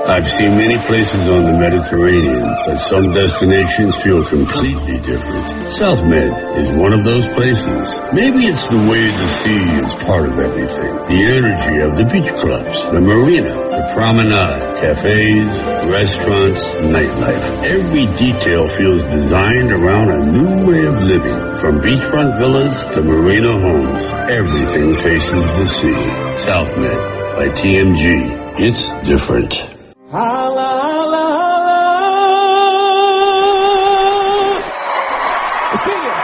I've seen many places on the Mediterranean, but some destinations feel completely different. South Med is one of those places. Maybe it's the way the sea is part of everything. The energy of the beach clubs, the marina, the promenade, cafes, restaurants, nightlife. Every detail feels designed around a new way of living. From beachfront villas to marina homes, everything faces the sea. South Med by TMG. It's different. Hala, hala, hala. Sing it.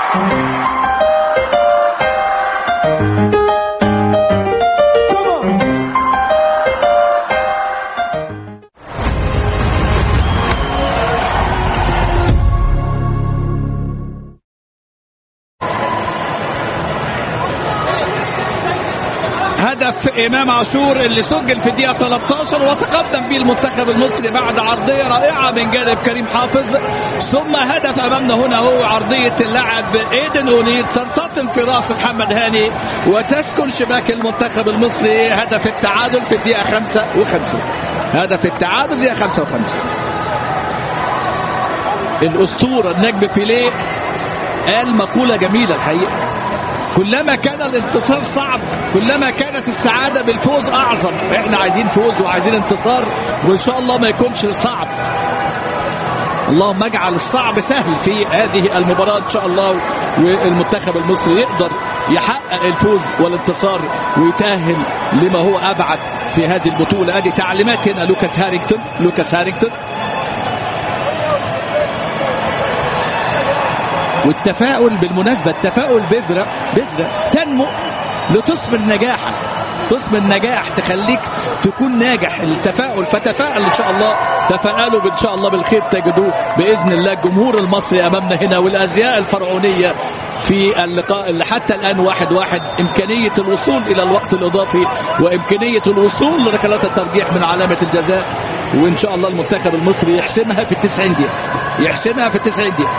Come on. هدف امام عاشور اللي سجل في الدقيقه 13 وتقدم به المنتخب المصري بعد عرضيه رائعه من جانب كريم حافظ ثم هدف امامنا هنا هو عرضيه اللاعب ايدن اونيل ترتطم في راس محمد هاني وتسكن شباك المنتخب المصري هدف التعادل في الدقيقه 55 هدف التعادل في الدقيقه 55 الاسطوره النجم بيليه قال مقوله جميله الحقيقه كلما كان الانتصار صعب كلما كانت السعادة بالفوز أعظم احنا عايزين فوز وعايزين انتصار وإن شاء الله ما يكونش صعب اللهم اجعل الصعب سهل في هذه المباراة إن شاء الله والمنتخب المصري يقدر يحقق الفوز والانتصار ويتأهل لما هو أبعد في هذه البطولة هذه تعليمات هنا لوكاس هارينجتون لوكاس هارينجتون والتفاؤل بالمناسبة التفاؤل بذرة بذرة تنمو لتصبر نجاحا تصبر نجاح تخليك تكون ناجح التفاؤل فتفاءل ان شاء الله تفاءلوا ان شاء الله بالخير تجدوه باذن الله الجمهور المصري امامنا هنا والازياء الفرعونيه في اللقاء اللي حتى الان واحد واحد امكانيه الوصول الى الوقت الاضافي وامكانيه الوصول لركلات الترجيح من علامه الجزاء وان شاء الله المنتخب المصري يحسمها في التسعين دقيقه يحسمها في التسعين دقيقه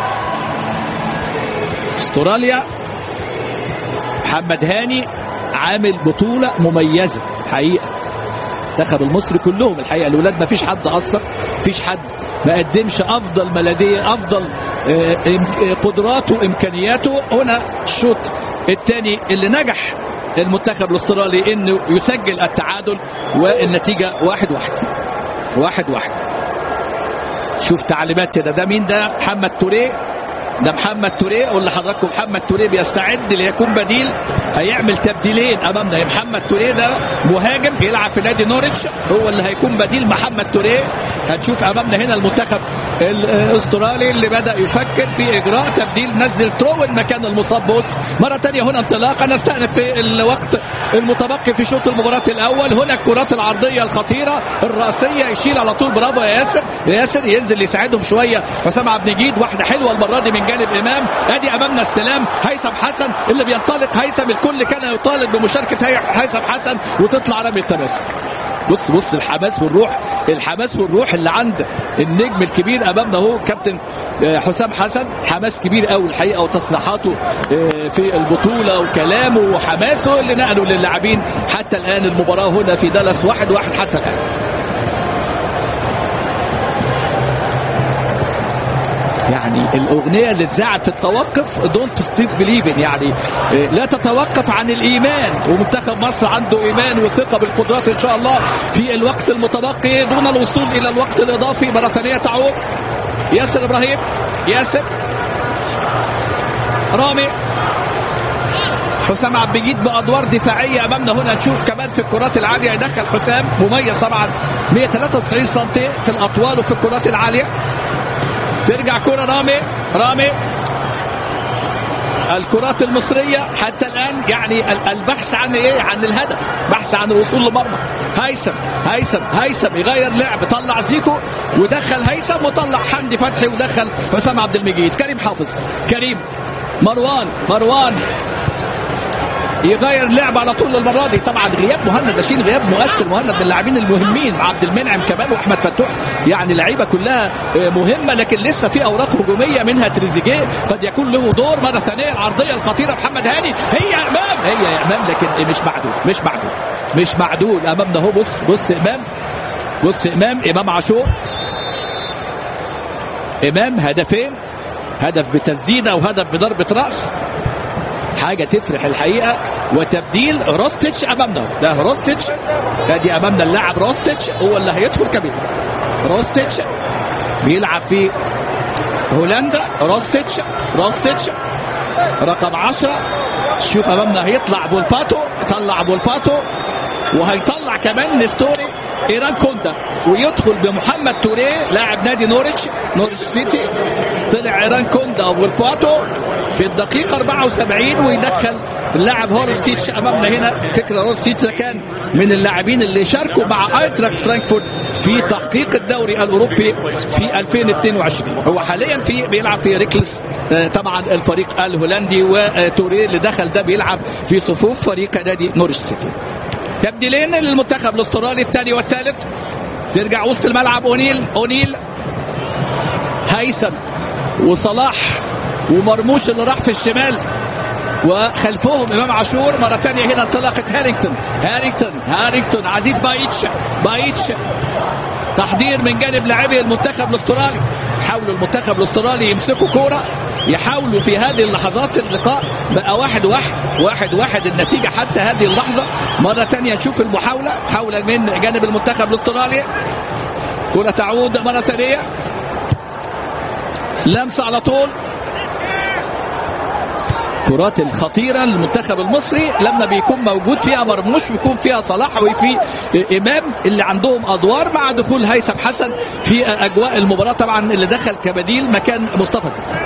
استراليا محمد هاني عامل بطولة مميزة حقيقة المنتخب المصري كلهم الحقيقة الولاد ما فيش حد أثر فيش حد ما قدمش أفضل ملادية أفضل آه، إم- آه، قدراته وإمكانياته هنا الشوط الثاني اللي نجح المنتخب الاسترالي انه يسجل التعادل والنتيجة واحد واحد واحد واحد شوف تعليمات هنا ده مين ده محمد توريه ده محمد توريه اقول لحضراتكم محمد توريه بيستعد ليكون بديل هيعمل تبديلين امامنا يا محمد توريه ده مهاجم بيلعب في نادي نوريتش هو اللي هيكون بديل محمد توريه هنشوف امامنا هنا المنتخب الاسترالي اللي بدا يفكر في اجراء تبديل نزل تروين مكان المصاب بوس مره ثانيه هنا انطلاقه نستأنف في الوقت المتبقي في شوط المباراه الاول هنا الكرات العرضيه الخطيره الراسيه يشيل على طول برافو يا ياسر يا ياسر ينزل يساعدهم شويه حسام عبد المجيد واحده حلوه المره دي من جانب امام ادي امامنا استلام هيثم حسن اللي بينطلق هيثم الكل كان يطالب بمشاركه هي- هيثم حسن وتطلع رمي التماس بص بص الحماس والروح الحماس والروح اللي عند النجم الكبير امامنا اهو كابتن آه، حسام حسن حماس كبير قوي الحقيقه وتصريحاته آه، في البطوله وكلامه وحماسه اللي نقله للاعبين حتى الان المباراه هنا في دالاس واحد واحد حتى الان يعني الاغنيه اللي اتذاعت في التوقف دونت ستيب بليفن يعني آه، لا تتوقف عن الايمان ومنتخب مصر عنده ايمان وثقه بالقدرات ان شاء الله في الوقت المتبقي دون الوصول الى الوقت الاضافي مره ثانيه تعود ياسر ابراهيم ياسر رامي حسام عبد المجيد بادوار دفاعيه امامنا هنا نشوف كمان في الكرات العاليه يدخل حسام مميز طبعا 193 سم في الاطوال وفي الكرات العاليه ترجع كرة رامي رامي الكرات المصرية حتى الآن يعني ال- البحث عن إيه؟ عن الهدف بحث عن الوصول لمرمى هيثم هيثم هيثم يغير لعب طلع زيكو ودخل هيثم وطلع حمدي فتحي ودخل حسام عبد المجيد كريم حافظ كريم مروان مروان يغير اللعب على طول المره دي طبعا غياب مهند ده شيء غياب مؤثر مهند من اللاعبين المهمين عبد المنعم كمان واحمد فتوح يعني لعيبه كلها آه، مهمه لكن لسه في اوراق هجوميه منها تريزيجيه قد يكون له دور مره ثانيه العرضيه الخطيره محمد هاني هي يا امام هي يا امام لكن مش معدول مش معدول مش معدول امامنا اهو بص بص امام بص امام امام عاشور امام هدفين هدف بتسديده وهدف بضربه راس حاجه تفرح الحقيقه وتبديل روستيتش امامنا ده روستيتش ادي امامنا اللاعب روستيتش هو اللي هيدخل كبير روستيتش بيلعب في هولندا روستيتش روستيتش رقم 10 شوف امامنا هيطلع فولباتو طلع فولباتو وهيطلع كمان نستوري ايران كوندا ويدخل بمحمد توريه لاعب نادي نوريتش نوريتش سيتي طلع ايران كوندا وفولباتو في الدقيقة 74 ويدخل اللاعب هورستيتش امامنا هنا فكرة هورستيتش ده كان من اللاعبين اللي شاركوا مع ايتراخت فرانكفورت في تحقيق الدوري الاوروبي في 2022 هو حاليا في بيلعب في ريكلس آه، طبعا الفريق الهولندي وتوريه اللي دخل ده بيلعب في صفوف فريق نادي نوريتش سيتي تبديلين للمنتخب الاسترالي الثاني والثالث ترجع وسط الملعب اونيل اونيل هيثم وصلاح ومرموش اللي راح في الشمال وخلفهم امام عاشور مره ثانيه هنا انطلاقه هارينجتون هارينجتون هارينجتون عزيز بايتش بايتش تحضير من جانب لاعبي المنتخب الاسترالي حاولوا المنتخب الاسترالي يمسكوا كوره يحاولوا في هذه اللحظات اللقاء بقى واحد واحد واحد واحد النتيجة حتى هذه اللحظة مرة تانية نشوف المحاولة محاولة من جانب المنتخب الاسترالي كرة تعود مرة ثانية لمسة على طول الكرات الخطيره للمنتخب المصري لما بيكون موجود فيها مرموش ويكون فيها صلاح وفي امام اللي عندهم ادوار مع دخول هيثم حسن في اجواء المباراه طبعا اللي دخل كبديل مكان مصطفى سيف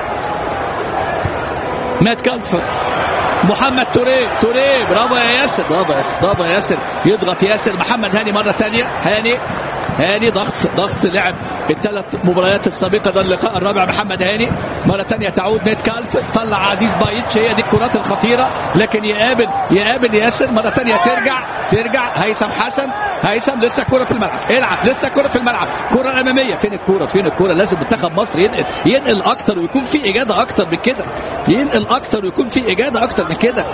مات كالفر محمد توريه توريه برافو يا ياسر برافو يا ياسر برافو يا ياسر يضغط ياسر محمد هاني مره ثانيه هاني هاني ضغط ضغط لعب الثلاث مباريات السابقه ده اللقاء الرابع محمد هاني مره ثانيه تعود ميت كالف طلع عزيز بايتش هي دي الكرات الخطيره لكن يقابل يقابل ياسر مره ثانيه ترجع ترجع هيثم حسن هيثم لسه الكره في الملعب العب لسه الكره في الملعب كره اماميه فين الكره فين الكره لازم منتخب مصر ينقل ينقل اكتر ويكون في اجاده اكتر من كده ينقل اكتر ويكون في اجاده اكتر من كده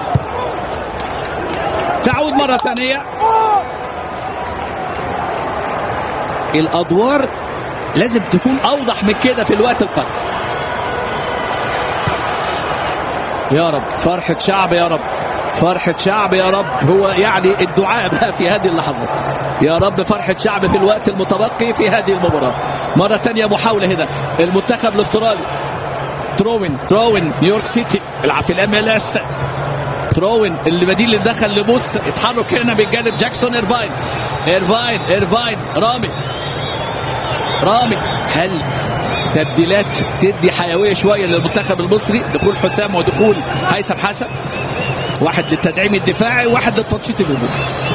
تعود مره ثانيه الادوار لازم تكون اوضح من كده في الوقت القادم يا رب فرحة شعب يا رب فرحة شعب يا رب هو يعني الدعاء بقى في هذه اللحظات يا رب فرحة شعب في الوقت المتبقي في هذه المباراة مرة تانية محاولة هنا المنتخب الاسترالي تروين تروين نيويورك سيتي يلعب في الام ال اس تروين اللي بديل اللي دخل لبوس اتحرك هنا بالجانب جاكسون ايرفاين ايرفاين ايرفاين رامي رامي هل تبديلات تدي حيويه شويه للمنتخب المصري دخول حسام ودخول هيثم حسن واحد للتدعيم الدفاعي وواحد للتنشيط الهجومي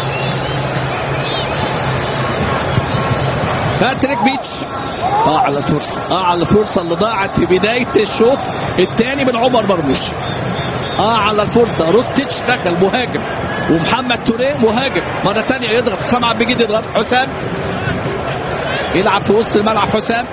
باتريك بيتش اه على الفرصه اه على الفرصه اللي ضاعت في بدايه الشوط الثاني من عمر مرموش اه على الفرصه روستيتش دخل مهاجم ومحمد توريه مهاجم مره ثانيه يضغط حسام عبد المجيد يضغط حسام يلعب في وسط الملعب حسام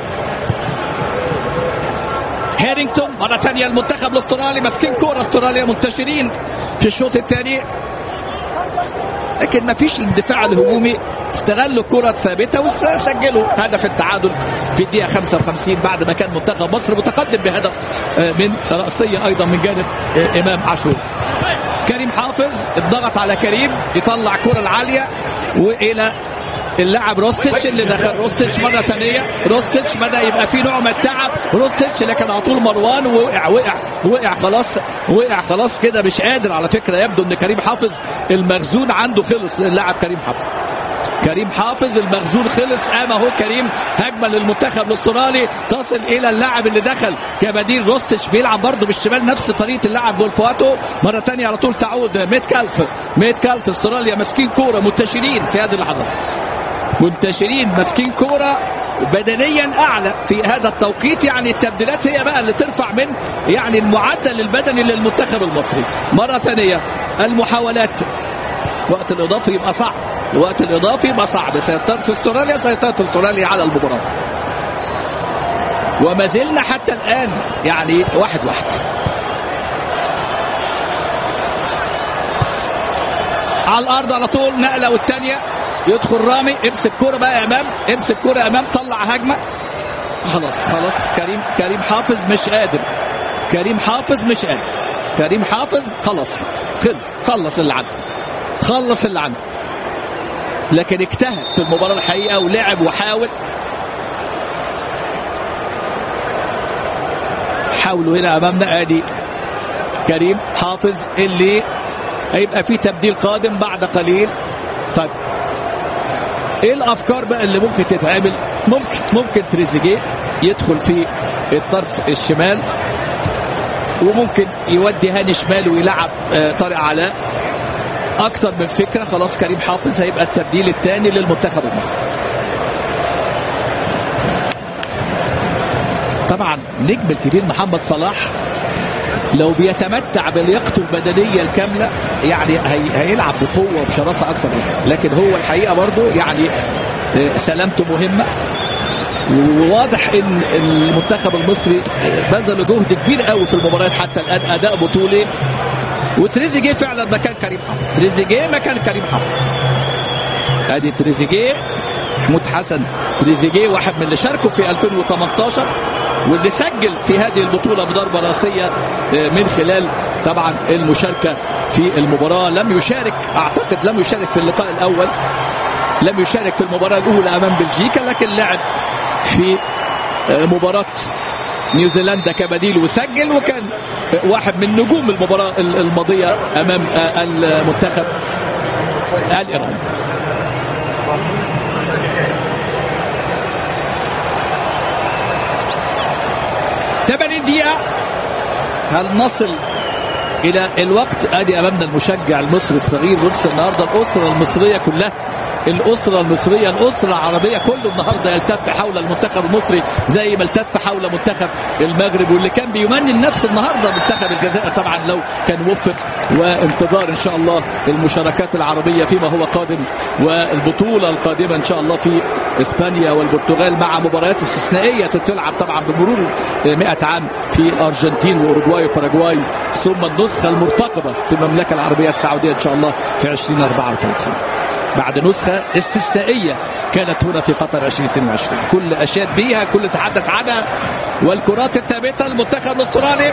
هيرينغتون مرة ثانية المنتخب الاسترالي ماسكين كورة استراليا منتشرين في الشوط الثاني لكن ما فيش الدفاع الهجومي استغلوا الكرة الثابتة وسجلوا هدف التعادل في الدقيقة 55 بعد ما كان منتخب مصر متقدم بهدف من رأسية أيضا من جانب إمام عاشور كريم حافظ الضغط على كريم يطلع كرة العالية وإلى اللاعب روستيتش اللي دخل روستيتش مره ثانيه روستيتش بدا يبقى فيه نوع من التعب روستيتش لكن على طول مروان ووقع وقع وقع خلاص وقع خلاص كده مش قادر على فكره يبدو ان كريم حافظ المخزون عنده خلص اللاعب كريم حافظ كريم حافظ المخزون خلص قام اهو كريم هجمه للمنتخب الاسترالي تصل الى اللاعب اللي دخل كبديل روستش بيلعب برضه بالشمال نفس طريقه اللاعب فولبواتو مره ثانيه على طول تعود ميت كالف ميت كالف استراليا ماسكين كوره منتشرين في هذه اللحظات منتشرين ماسكين كوره بدنيا اعلى في هذا التوقيت يعني التبديلات هي بقى اللي ترفع من يعني المعدل البدني للمنتخب المصري مره ثانيه المحاولات الوقت الاضافي يبقى صعب الوقت الاضافي يبقى صعب سيطرة استراليا سيطرة استراليا على المباراه وما زلنا حتى الان يعني واحد واحد على الارض على طول نقله والثانيه يدخل رامي امسك كرة بقى يا امام امسك كرة يا امام طلع هجمة خلاص خلاص كريم كريم حافظ مش قادر كريم حافظ مش قادر كريم حافظ خلاص خلص خلص اللي عنده خلص اللي عنده لكن اجتهد في المباراة الحقيقة ولعب وحاول حاولوا هنا امامنا ادي كريم حافظ اللي هيبقى في تبديل قادم بعد قليل طيب ايه الافكار بقى اللي ممكن تتعمل ممكن ممكن تريزيجيه يدخل في الطرف الشمال وممكن يودي هاني شمال ويلعب آه، طارق علاء اكتر من فكره خلاص كريم حافظ هيبقى التبديل الثاني للمنتخب المصري طبعا نجم الكبير محمد صلاح لو بيتمتع بلياقته البدنيه الكامله يعني هي هيلعب بقوه وبشراسه اكتر من كده لكن هو الحقيقه برضه يعني آه، سلامته مهمه وواضح ان المنتخب المصري بذل جهد كبير قوي في المباريات حتى الان اداء بطولي وتريزيجيه فعلا مكان كريم حافظ تريزيجيه مكان كريم حافظ ادي تريزيجيه محمود حسن تريزيجيه واحد من اللي شاركوا في 2018 واللي سجل في هذه البطوله بضربه راسيه آه، من خلال طبعا المشاركه في المباراه لم يشارك اعتقد لم يشارك في اللقاء الاول لم يشارك في المباراه الاولى امام بلجيكا لكن لعب في آه، مباراه نيوزيلندا كبديل وسجل وكان آه، واحد من نجوم المباراه الماضيه امام آه، المنتخب الايراني ثمانين دقيقة هل نصل إلى الوقت أدي أمامنا المشجع المصري الصغير بص النهاردة الأسرة المصرية كلها الأسرة المصرية الأسرة العربية كله النهاردة يلتف حول المنتخب المصري زي ما التف حول منتخب المغرب واللي كان بيمني النفس النهاردة منتخب الجزائر طبعا لو كان وفق وانتظار إن شاء الله المشاركات العربية فيما هو قادم والبطولة القادمة إن شاء الله في إسبانيا والبرتغال مع مباريات استثنائية تتلعب طبعا بمرور 100 عام في الأرجنتين وأوروغواي وباراغواي ثم النسخة المرتقبة في المملكة العربية السعودية إن شاء الله في 2034 بعد نسخة استثنائية كانت هنا في قطر 2022 كل أشاد بها كل تحدث عنها والكرات الثابتة المنتخب الأسترالي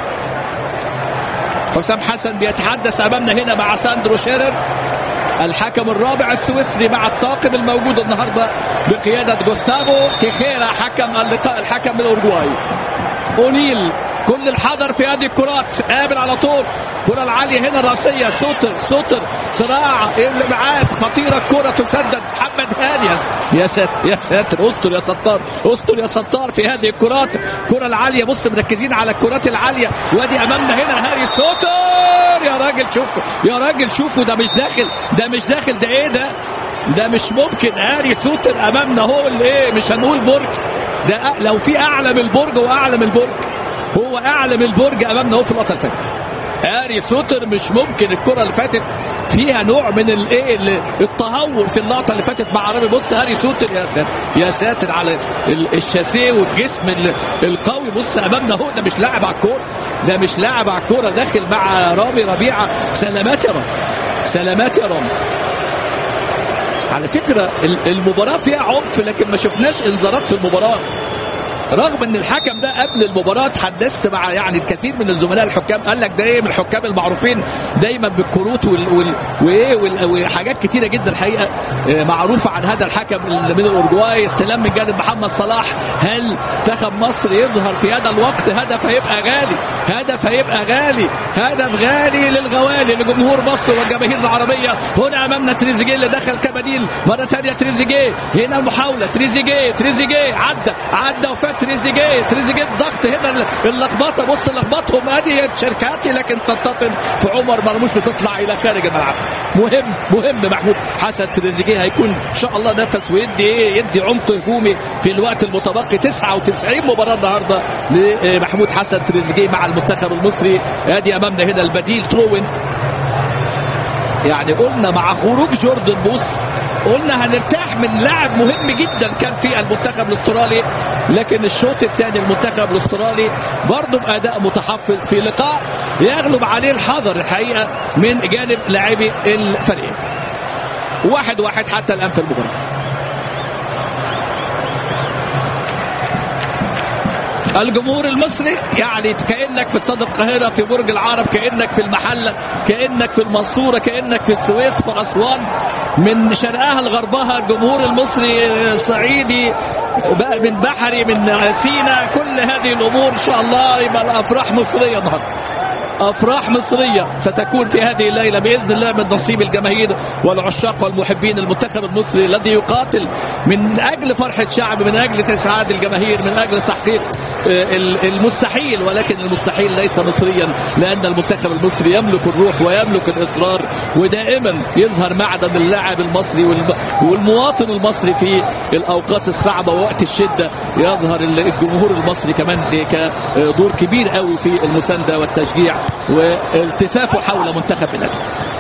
حسام حسن بيتحدث أمامنا هنا مع ساندرو شيرر الحكم الرابع السويسري مع الطاقم الموجود النهارده بقياده جوستافو تيخيرا حكم اللقاء الحكم الاورجواي اونيل كل الحذر في هذه الكرات قابل على طول كرة العالية هنا الرأسية سوتر سوتر صراع اللي معاه خطيرة الكرة تسدد محمد هاني يا ساتر يا ساتر استر يا ستار استر يا ستار في هذه الكرات كرة العالية بص مركزين على الكرات العالية وادي أمامنا هنا هاري سوتر يا راجل شوف يا راجل شوفوا ده مش داخل ده مش داخل ده ايه ده ده مش ممكن هاري سوتر امامنا هو اللي ايه مش هنقول برج ده أ- لو في اعلى من البرج هو اعلى من البرج هو اعلى من البرج امامنا هو في اللقطه اللي فاتت هاري سوتر مش ممكن الكره اللي فاتت فيها نوع من الايه ال- التهور في اللقطه اللي فاتت مع رامي بص هاري سوتر يا ساتر يا ساتر على ال- الشاسيه والجسم ال- القوي بص امامنا هو ده مش لاعب على الكوره ده مش لاعب على الكوره داخل مع رامي ربيعه سلامات يا رامي سلامات يا رامي على فكره ال- المباراه فيها عنف لكن ما شفناش انذارات في المباراه رغم ان الحكم ده قبل المباراه تحدثت مع يعني الكثير من الزملاء الحكام قال لك ده ايه من الحكام المعروفين دايما بالكروت وال وال وايه وال- وحاجات كتيره جدا الحقيقه آه، معروفه عن هذا الحكم اللي من الاورجواي استلام من جانب محمد صلاح هل منتخب مصر يظهر في هذا الوقت هدف هيبقى غالي هدف هيبقى غالي هدف غالي للغوالي لجمهور مصر والجماهير العربيه هنا امامنا تريزيجيه اللي دخل كبديل مره ثانيه تريزيجيه هنا المحاوله تريزيجيه تريزيجيه عدى عدى وفات تريزيجيه تريزيجيه الضغط هنا اللخبطه بص لخبطهم ادي شركاتي لكن تنتقم في عمر مرموش وتطلع الى خارج الملعب مهم مهم محمود حسن تريزيجيه هيكون ان شاء الله نفس ويدي ايه يدي عمق هجومي في الوقت المتبقي 99 مباراه النهارده لمحمود حسن تريزيجيه مع المنتخب المصري ادي امامنا هنا البديل تروين يعني قلنا مع خروج جوردن بوس قلنا هنرتاح من لاعب مهم جدا كان في المنتخب الاسترالي لكن الشوط الثاني المنتخب الاسترالي برضه باداء متحفظ في لقاء يغلب عليه الحذر الحقيقه من جانب لاعبي الفريق واحد واحد حتى الان في المباراه الجمهور المصري يعني كانك في استاد القاهره في برج العرب كانك في المحله كانك في المنصوره كانك في السويس في اسوان من شرقها لغربها الجمهور المصري صعيدي بقى من بحري من سينا كل هذه الامور ان شاء الله يبقى الافراح مصريه النهارده افراح مصريه ستكون في هذه الليله باذن الله من نصيب الجماهير والعشاق والمحبين المنتخب المصري الذي يقاتل من اجل فرحه شعب من اجل اسعاد الجماهير من اجل تحقيق المستحيل ولكن المستحيل ليس مصريا لان المنتخب المصري يملك الروح ويملك الاصرار ودائما يظهر معدن اللاعب المصري والمواطن المصري في الاوقات الصعبه ووقت الشده يظهر الجمهور المصري كمان كدور كبير قوي في المسانده والتشجيع والتفافه حول منتخب بلاده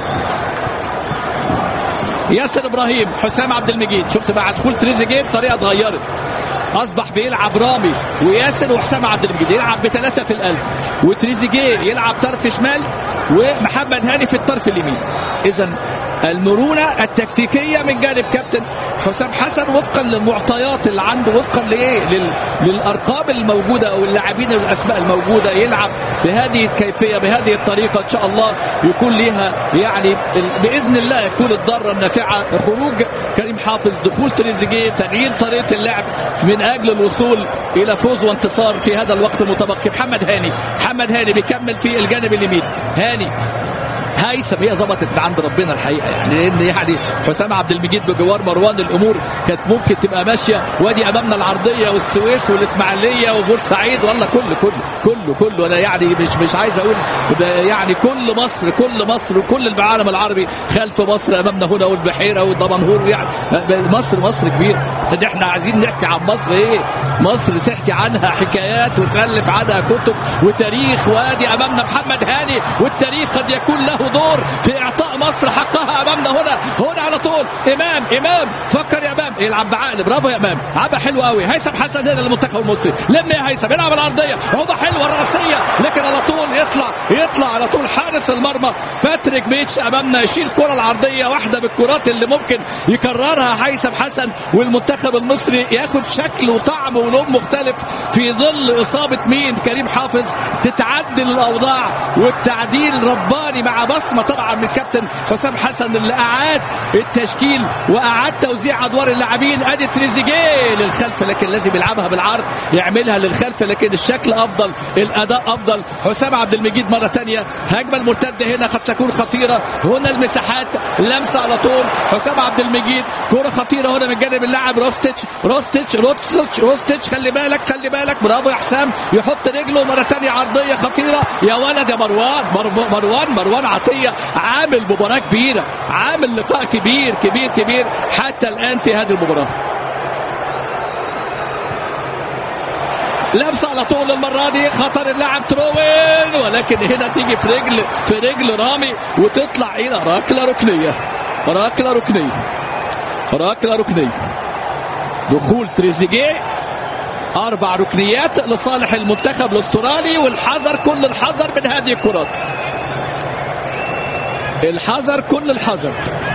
ياسر ابراهيم حسام عبد المجيد شفت مع دخول تريزيجيه الطريقه اتغيرت اصبح بيلعب رامي وياسر وحسام عبد المجيد يلعب بثلاثه في القلب وتريزيجيه يلعب طرف شمال ومحمد هاني في الطرف اليمين اذا المرونه التكتيكيه من جانب كابتن حسام حسن وفقا للمعطيات اللي عنده وفقا لايه لل... للارقام الموجوده او اللاعبين والاسماء الموجوده يلعب بهذه الكيفيه بهذه الطريقه ان شاء الله يكون لها يعني باذن الله يكون الضاره النافعه خروج كريم حافظ دخول تريزيجيه تغيير طريقه اللعب من اجل الوصول الى فوز وانتصار في هذا الوقت المتبقي محمد هاني محمد هاني بيكمل في الجانب اليمين هاني هيثم هي ظبطت من عند ربنا الحقيقه يعني لان يعني حسام عبد المجيد بجوار مروان الامور كانت ممكن تبقى ماشيه وادي امامنا العرضيه والسويس والاسماعيليه وبورسعيد والله كله كله كله كله انا يعني مش مش عايز اقول يعني كل مصر كل مصر وكل العالم العربي خلف مصر امامنا هنا والبحيره والدمنهور يعني مصر مصر كبيره احنا عايزين نحكي عن مصر ايه مصر تحكي عنها حكايات وتالف عنها كتب وتاريخ وادي امامنا محمد هاني والتاريخ قد يكون له دور في اعطاء مصر حقها امامنا هنا هنا على طول امام امام فكر يا امام يلعب بعقل برافو يا امام عبا حلو قوي هيثم حسن هنا للمنتخب المصري لم يا هيثم يلعب العرضيه عبا حلوه الراسيه لكن على طول يطلع يطلع على طول حارس المرمى باتريك بيتش امامنا يشيل الكره العرضيه واحده بالكرات اللي ممكن يكررها هيثم حسن والمنتخب المصري ياخد شكل وطعم ولون مختلف في ظل اصابه مين كريم حافظ تتعدل الاوضاع والتعديل رباني مع بصمه طبعا من الكابتن حسام حسن اللي اعاد التشكيل واعاد توزيع ادوار اللاعبين ادي تريزيجيه للخلف لكن لازم يلعبها بالعرض يعملها للخلف لكن الشكل افضل الاداء افضل حسام عبد المجيد مره ثانيه هجمه المرتده هنا قد تكون خطيره هنا المساحات لمسه على طول حسام عبد المجيد كره خطيره هنا من جانب اللاعب روستيتش روستيتش روستيتش روستيتش خلي بالك خلي بالك برافو يا حسام يحط رجله مره ثانيه عرضيه خطيره يا ولد يا مروان مروان مروان عطيه عامل مباراه كبيره عامل لقاء كبير كبير كبير حتى الان في هذه المباراه لمسه على طول المره دي خطر اللاعب تروين ولكن هنا تيجي في رجل في رجل رامي وتطلع الى ركله ركنيه ركله ركنيه ركله ركنيه دخول تريزيجيه اربع ركنيات لصالح المنتخب الاسترالي والحذر كل الحذر من هذه الكرات الحذر كل الحذر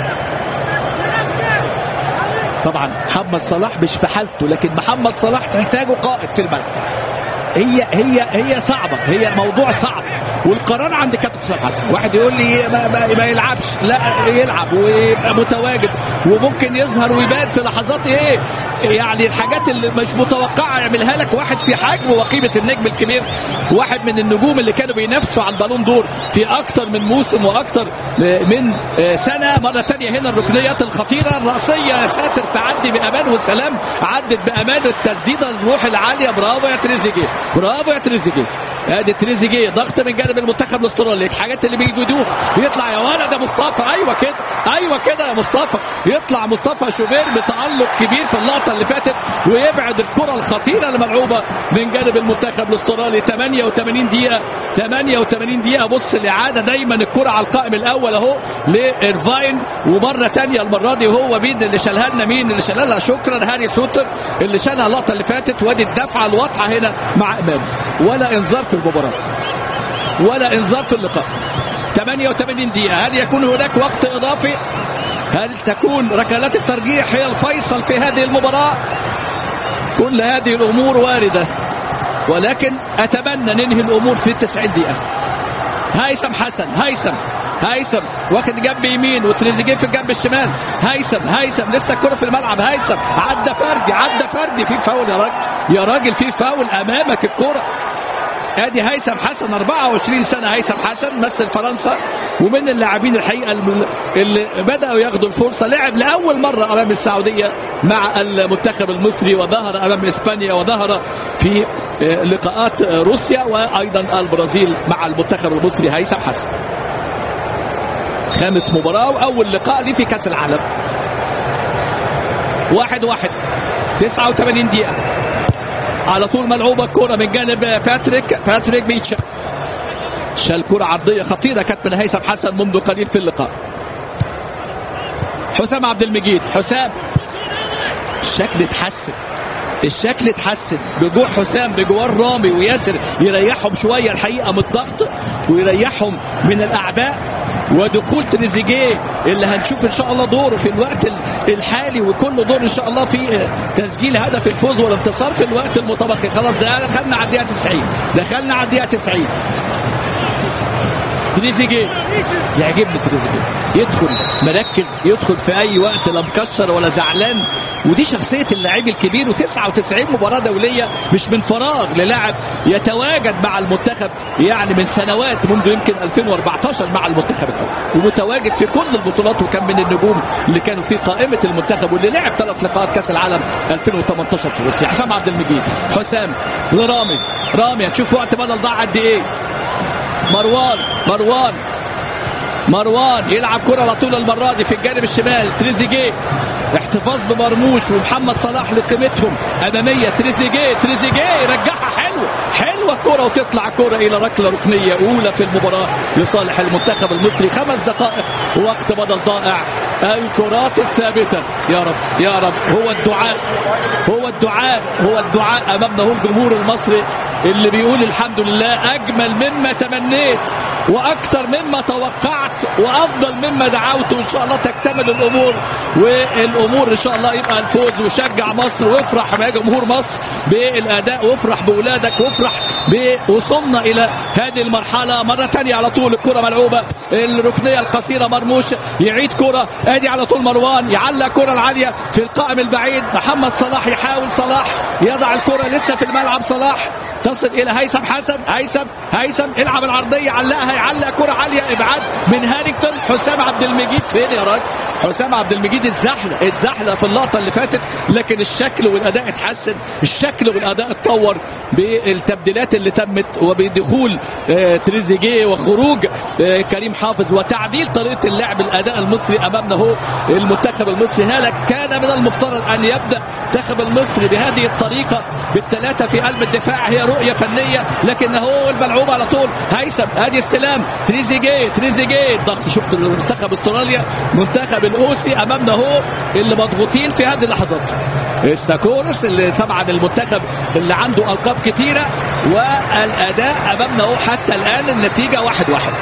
طبعا محمد صلاح مش في حالته لكن محمد صلاح تحتاجه قائد في الملعب هي هي هي صعبه هي موضوع صعب والقرار عند كابتن حسام حسن واحد يقول لي ما, ما, ما يلعبش لا يلعب ويبقى متواجد وممكن يظهر ويبان في لحظات ايه يعني الحاجات اللي مش متوقعه يعملها لك واحد في حجم وقيمه النجم الكبير واحد من النجوم اللي كانوا بينافسوا على البالون دور في اكتر من موسم واكتر من سنه مره ثانيه هنا الركنيات الخطيره الراسيه يا ساتر تعدي بامان وسلام عدت بامان التسديده الروح العاليه برافو يا تريزيجيه برافو يا تريزيجيه ادي تريزيجيه ضغط من جانب المنتخب الاسترالي الحاجات اللي بيجدوها يطلع يا ولد يا مصطفى ايوه كده ايوه كده يا مصطفى يطلع مصطفى شوبير بتالق كبير في اللقطه اللي فاتت ويبعد الكره الخطيره الملعوبه من جانب المنتخب الاسترالي 88 دقيقه 88 دقيقه بص الاعاده دايما الكره على القائم الاول اهو لايرفاين ومره ثانيه المره دي هو مين اللي شالها لنا مين اللي شالها لنا شكرا هاني سوتر اللي شالها اللقطه اللي فاتت وادي الدفعه الواضحه هنا مع امام ولا انذار في المباراه ولا انذار في اللقاء 88 دقيقة هل يكون هناك وقت إضافي هل تكون ركلات الترجيح هي الفيصل في هذه المباراة كل هذه الأمور واردة ولكن أتمنى ننهي الأمور في التسعين دقيقة هيثم حسن هيثم هيثم واخد جنب يمين وتريزيجيه في الجنب الشمال هيثم هيثم لسه الكره في الملعب هيثم عدى فردي عدى فردي في فاول يا راجل يا راجل في فاول امامك الكره ادي هيثم حسن 24 سنه هيثم حسن مثل فرنسا ومن اللاعبين الحقيقه اللي بداوا ياخدوا الفرصه لعب لاول مره امام السعوديه مع المنتخب المصري وظهر امام اسبانيا وظهر في لقاءات روسيا وايضا البرازيل مع المنتخب المصري هيثم حسن خامس مباراه واول لقاء ليه في كاس العالم واحد واحد 89 دقيقه على طول ملعوبه الكره من جانب باتريك باتريك بيتشا شال كره عرضيه خطيره كانت من هيثم حسن منذ قليل في اللقاء حسام عبد المجيد حسام الشكل اتحسن الشكل اتحسن رجوع حسام بجوار رامي وياسر يريحهم شويه الحقيقه من الضغط ويريحهم من الاعباء ودخول تريزيجيه اللي هنشوف ان شاء الله دوره في الوقت الحالي وكل دور ان شاء الله في تسجيل هدف الفوز والانتصار في الوقت المتبقي خلاص ده دخلنا على الدقيقه 90 دخلنا على الدقيقه 90 تريزيجيه يعجبني تريزيجيه يدخل مركز يدخل في اي وقت لا مكشر ولا زعلان ودي شخصيه اللاعب الكبير و99 مباراه دوليه مش من فراغ للاعب يتواجد مع المنتخب يعني من سنوات منذ يمكن 2014 مع المنتخب الاول ومتواجد في كل البطولات وكان من النجوم اللي كانوا في قائمه المنتخب واللي لعب ثلاث لقاءات كاس العالم 2018 في روسيا حسام عبد المجيد حسام لرامي رامي هتشوف وقت بدل ضاع قد ايه مروان مروان مروان يلعب كرة على طول المرة دي في الجانب الشمال تريزيجيه احتفاظ بمرموش ومحمد صلاح لقيمتهم أمامية تريزيجيه تريزيجيه يرجعها حلو حلوة الكرة وتطلع كرة إلى ركلة ركنية أولى في المباراة لصالح المنتخب المصري خمس دقائق وقت بدل ضائع الكرات الثابتة يا رب يا رب هو الدعاء هو الدعاء هو الدعاء أمامنا هو الجمهور المصري اللي بيقول الحمد لله أجمل مما تمنيت وأكثر مما توقعت وأفضل مما دعوت وإن شاء الله تكتمل الأمور والأمور إن شاء الله يبقى الفوز وشجع مصر وافرح مع جمهور مصر بالأداء وافرح بأولادك وافرح بوصولنا إلى هذه المرحلة مرة تانية على طول الكرة ملعوبة الركنية القصيرة مرموش يعيد كرة ادي على طول مروان يعلق كرة العالية في القائم البعيد محمد صلاح يحاول صلاح يضع الكرة لسه في الملعب صلاح تصل الى هيثم حسن هيثم هيثم العب العرضيه علقها يعلق كره عاليه ابعاد من هارينجتون حسام عبد المجيد فين يا راجل حسام عبد المجيد اتزحلق اتزحلق في اللقطه اللي فاتت لكن الشكل والاداء اتحسن الشكل والاداء اتطور بالتبديلات اللي تمت وبدخول آه تريزيجيه وخروج آه كريم حافظ وتعديل طريقه اللعب الاداء المصري امامنا هو المنتخب المصري هذا كان من المفترض ان يبدا المنتخب المصري بهذه الطريقه بالثلاثه في قلب الدفاع هي رؤيه فنيه لكن هو الملعوب على طول هيثم ادي استلام تريزيجيه تريزيجيه الضغط شفت منتخب استراليا منتخب الاوسي امامنا هو اللي مضغوطين في هذه اللحظات الساكورس اللي طبعا المنتخب اللي عنده القاب كتيره والاداء امامنا هو حتى الان النتيجه واحد واحد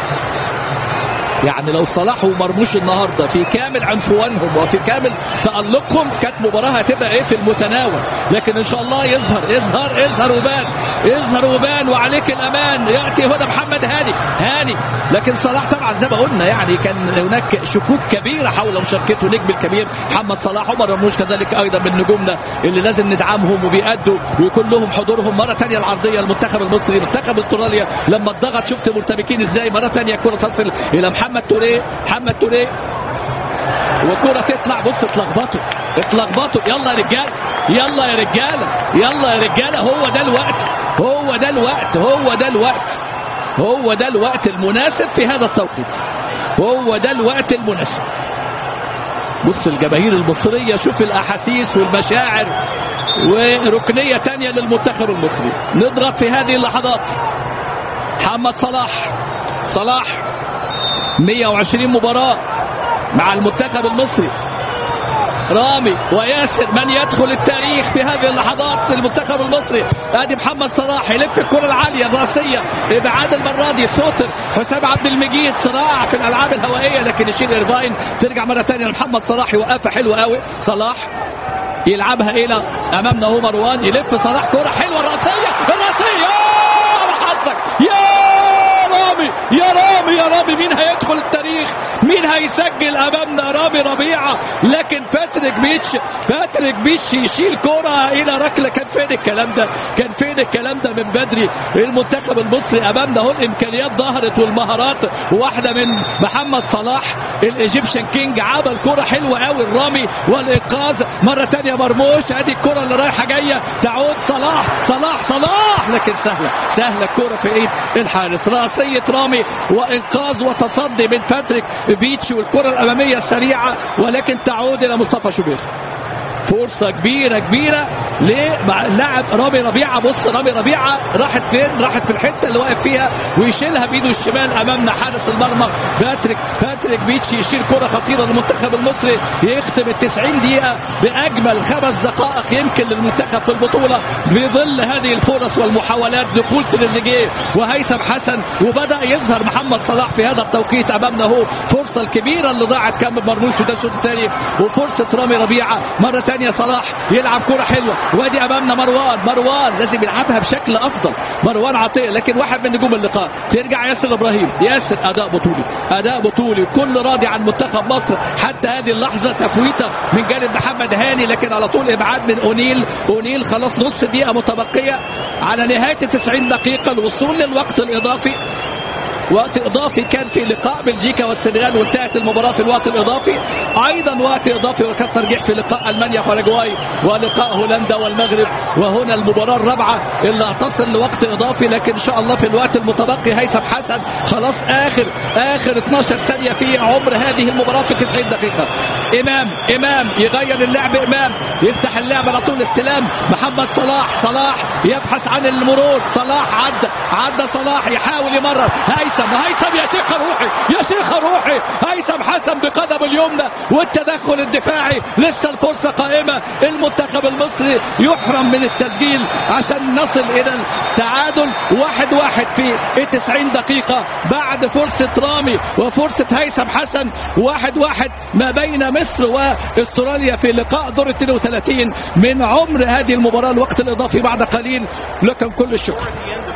يعني لو صلاح ومرموش النهارده في كامل عنفوانهم وفي كامل تألقهم كانت مباراه هتبقى ايه في المتناول لكن ان شاء الله يظهر يظهر يظهر وبان يظهر وبان وعليك الامان ياتي هنا محمد هاني هاني لكن صلاح طبعا زي ما قلنا يعني كان هناك شكوك كبيره حول مشاركته نجم الكبير محمد صلاح ومر مرموش كذلك ايضا من نجومنا اللي لازم ندعمهم وبيأدوا ويكون لهم حضورهم مره ثانيه العرضيه المنتخب المصري منتخب استراليا لما اتضغط شفت مرتبكين ازاي مره ثانيه كره تصل الى محمد محمد توريه محمد توريه وكرة تطلع بص اتلخبطوا اتلخبطوا يلا يا رجاله يلا يا رجاله يلا يا رجاله هو ده الوقت هو ده الوقت هو ده الوقت هو ده الوقت المناسب في هذا التوقيت هو ده الوقت المناسب بص الجماهير المصرية شوف الأحاسيس والمشاعر وركنية تانية للمنتخب المصري نضغط في هذه اللحظات محمد صلاح صلاح 120 مباراة مع المنتخب المصري رامي وياسر من يدخل التاريخ في هذه اللحظات المنتخب المصري ادي محمد صلاح يلف الكره العاليه الراسيه ابعاد المره دي سوتر حسام عبد المجيد صراع في الالعاب الهوائيه لكن يشيل ايرفاين ترجع مره ثانيه لمحمد صلاح يوقفها حلوه قوي صلاح يلعبها الى امامنا هو مروان يلف صلاح كره حلوه الراسيه الراسيه يا على حظك يا رامي يا رامي يا رامي مين هيدخل التاريخ مين هيسجل امامنا رامي ربيعه لكن باتريك بيتش باتريك بيتش يشيل كره الى ركله كان فين الكلام ده كان فين الكلام ده من بدري المنتخب المصري امامنا اهو الامكانيات ظهرت والمهارات واحده من محمد صلاح الايجيبشن كينج عمل كره حلوه قوي الرامي والانقاذ مره ثانيه مرموش ادي الكره اللي رايحه جايه تعود صلاح صلاح صلاح لكن سهله سهله الكره في ايد الحارس راسيه رامي وانقاذ وتصدي من باتريك بيتش والكره الاماميه السريعه ولكن تعود الى مصطفى شوبير فرصة كبيرة كبيرة للاعب رامي ربيعة بص رامي ربيعة راحت فين؟ راحت في الحتة اللي واقف فيها ويشيلها بإيده الشمال أمامنا حارس المرمى باتريك باتريك بيتش يشيل كرة خطيرة للمنتخب المصري يختم ال 90 دقيقة بأجمل خمس دقائق يمكن للمنتخب في البطولة بظل هذه الفرص والمحاولات دخول تريزيجيه وهيثم حسن وبدأ يظهر محمد صلاح في هذا التوقيت أمامنا هو فرصة الكبيرة اللي ضاعت كان من مرموش وده الشوط الثاني وفرصة رامي ربيعة مرة ثانية صلاح يلعب كرة حلوة وادي امامنا مروان مروان لازم يلعبها بشكل افضل مروان عطيه لكن واحد من نجوم اللقاء ترجع ياسر ابراهيم ياسر اداء بطولي اداء بطولي كل راضي عن منتخب مصر حتى هذه اللحظه تفويته من جانب محمد هاني لكن على طول ابعاد من اونيل اونيل خلاص نص دقيقه متبقيه على نهايه 90 دقيقه الوصول للوقت الاضافي وقت اضافي كان في لقاء بلجيكا والسنغال وانتهت المباراه في الوقت الاضافي ايضا وقت اضافي وكان ترجيح في لقاء المانيا باراجواي ولقاء هولندا والمغرب وهنا المباراه الرابعه اللي هتصل لوقت اضافي لكن ان شاء الله في الوقت المتبقي هيثم حسن خلاص اخر اخر 12 ثانيه في عمر هذه المباراه في 90 دقيقه امام امام يغير اللعب امام يفتح اللعب على طول استلام محمد صلاح صلاح يبحث عن المرور صلاح عدى عدى صلاح يحاول يمرر هيثم هيثم يا شيخ روحي يا شيخ روحي هيثم حسن بقدم اليمنى والتدخل الدفاعي لسه الفرصه قائمه المنتخب المصري يحرم من التسجيل عشان نصل الى التعادل واحد واحد في 90 دقيقه بعد فرصه رامي وفرصه هيثم حسن واحد واحد ما بين مصر واستراليا في لقاء دور 32 من عمر هذه المباراه الوقت الاضافي بعد قليل لكم كل الشكر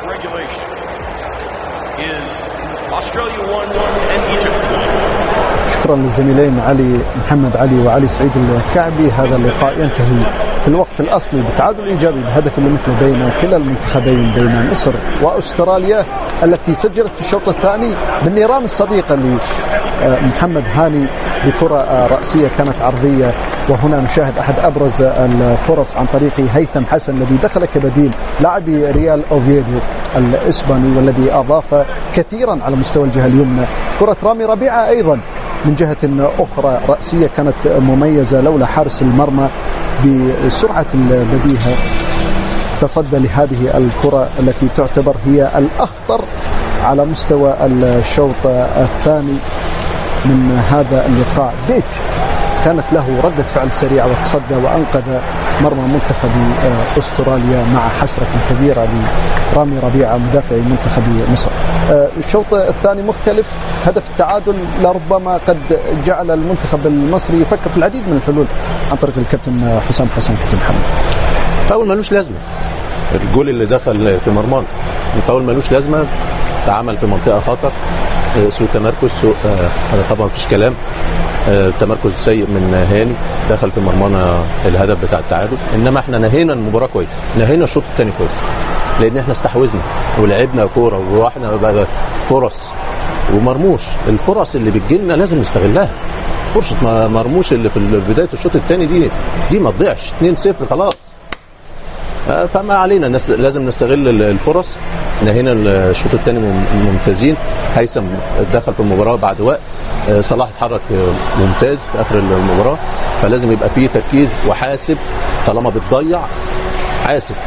Australia 1 and Egypt 1. شكرا للزميلين علي محمد علي وعلي سعيد الكعبي هذا اللقاء ينتهي في الوقت الاصلي بتعادل ايجابي بهدف المثل بين كلا المنتخبين بين مصر واستراليا التي سجلت في الشوط الثاني بالنيران الصديقه لمحمد هاني بكره راسيه كانت عرضيه وهنا نشاهد احد ابرز الفرص عن طريق هيثم حسن الذي دخل كبديل لاعبي ريال اوفيدو الاسباني والذي اضاف كثيرا على مستوى الجهه اليمنى كره رامي ربيعه ايضا من جهة أخرى رأسية كانت مميزة لولا حارس المرمى بسرعة البديهة تصدى لهذه الكرة التي تعتبر هي الأخطر على مستوى الشوط الثاني من هذا اللقاء بيتش كانت له ردة فعل سريعة وتصدى وأنقذ مرمى منتخب أستراليا مع حسرة كبيرة لرامي ربيعة مدافع منتخب مصر الشوط الثاني مختلف هدف التعادل لربما قد جعل المنتخب المصري يفكر في العديد من الحلول عن طريق الكابتن حسام حسن كابتن محمد فاول ملوش لازمه الجول اللي دخل في مرمان الفاول ملوش لازمه تعامل في منطقه خطر سوء تمركز سوء هذا طبعا مفيش كلام تمركز سيء من هاني دخل في مرمانا الهدف بتاع التعادل انما احنا نهينا المباراه كويس نهينا الشوط الثاني كويس لان احنا استحوذنا ولعبنا كوره ورحنا بقى فرص ومرموش الفرص اللي بتجيلنا لازم نستغلها فرصه مرموش اللي في بدايه الشوط الثاني دي دي ما تضيعش 2-0 خلاص فما علينا نس... لازم نستغل الفرص نهينا الشوط الثاني ممتازين هيثم دخل في المباراه بعد وقت صلاح اتحرك ممتاز في اخر المباراه فلازم يبقى فيه تركيز وحاسب طالما بتضيع حاسب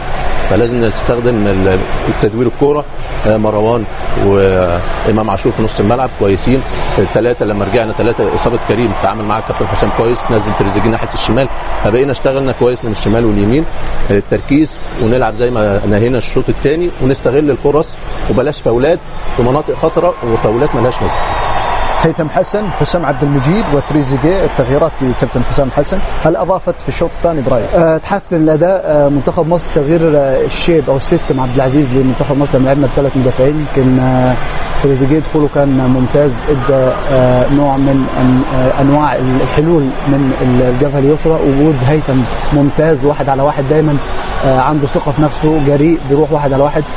فلازم نستخدم ال- التدوير الكوره آه، مروان وامام عاشور في نص الملعب كويسين الثلاثه لما رجعنا ثلاثه اصابه كريم تعامل معاه الكابتن حسام كويس نزل تريزيجيه ناحيه الشمال فبقينا اشتغلنا كويس من الشمال واليمين آه، التركيز ونلعب زي ما نهينا الشوط الثاني ونستغل الفرص وبلاش فاولات في مناطق خطره وفاولات ملهاش لازمه هيثم حسن حسام عبد المجيد وتريزيجيه التغييرات لكابتن حسام حسن هل اضافت في الشوط الثاني برايك؟ آه، تحسن الاداء آه، منتخب مصر تغيير آه، الشيب او السيستم عبد العزيز لمنتخب مصر لما لعبنا بثلاث مدافعين يمكن آه، تريزيجيه دخوله كان ممتاز ادى آه، نوع من أن- آه، انواع الحلول من الجبهه اليسرى وجود هيثم ممتاز واحد على واحد دايما آه، عنده ثقه في نفسه جريء بيروح واحد على واحد